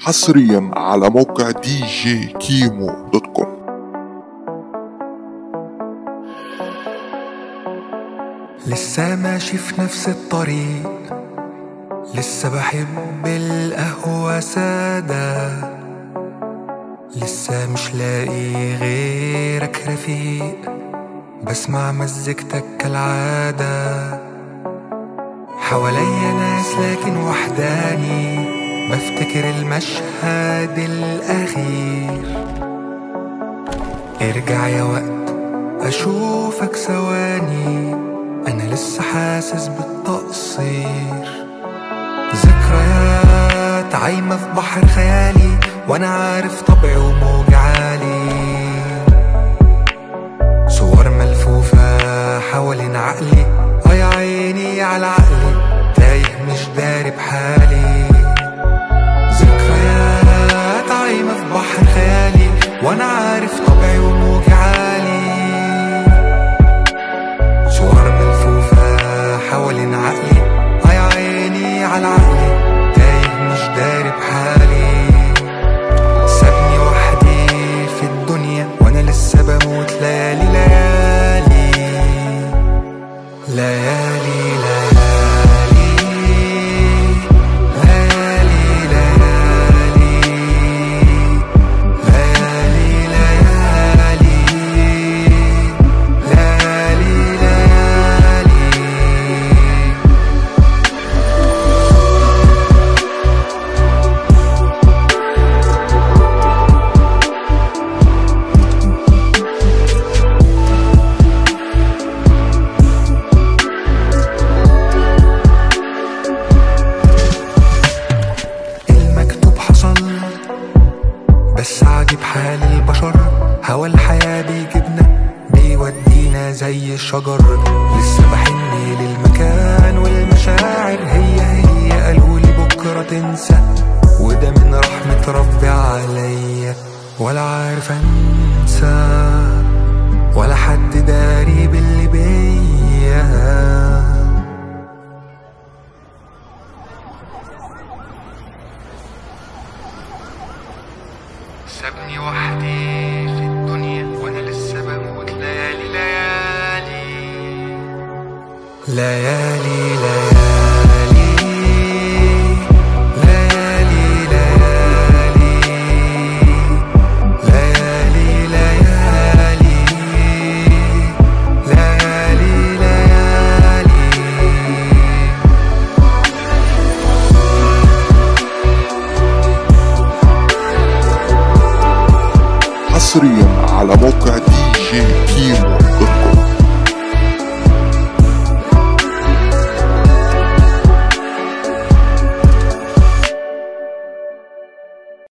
حصريا على موقع دي جي كيمو دوت كوم لسه ماشي في نفس الطريق لسه بحب القهوة سادة لسه مش لاقي غيرك رفيق بسمع مزيكتك كالعادة حواليا ناس لكن وحداني بفتكر المشهد الأخير ارجع يا وقت أشوفك ثواني أنا لسه حاسس بالتقصير ذكريات عايمة في بحر خيالي وأنا عارف طبعي وموج عالي صور ملفوفة حوالين عقلي اه يا عيني على عقلي تايه مش داري بحالي ذكريات عايمة في بحر خيالي وانا عارف طبعي وموجي عالي صور ملفوفة حوالين عقلي اه يا عيني على عقلي تايه مش داري بحالي سابني وحدي في الدنيا وانا لسه بموت ليالي ليالي ليالي ليالي ليالي ليالي ليالي ليالي ليالي ليالي المكتوب حصل بس عجيب حال البشر هوا الحياة بيجيبنا بيودينا زي الشجر لسه بحن للمكان والمشاعر هي هي قالولي بكرة تنسى وده من رحمة ربي عليا ولا عارف انسى ولا حد داري باللي بيا سابني وحدي في الدنيا وانا لسه بموت ليالي ليالي ليالي ليالي ليالي ليالي ليالي ليالي ليالي ليالي حصريا على موقع دي جي كيمو دوت كوم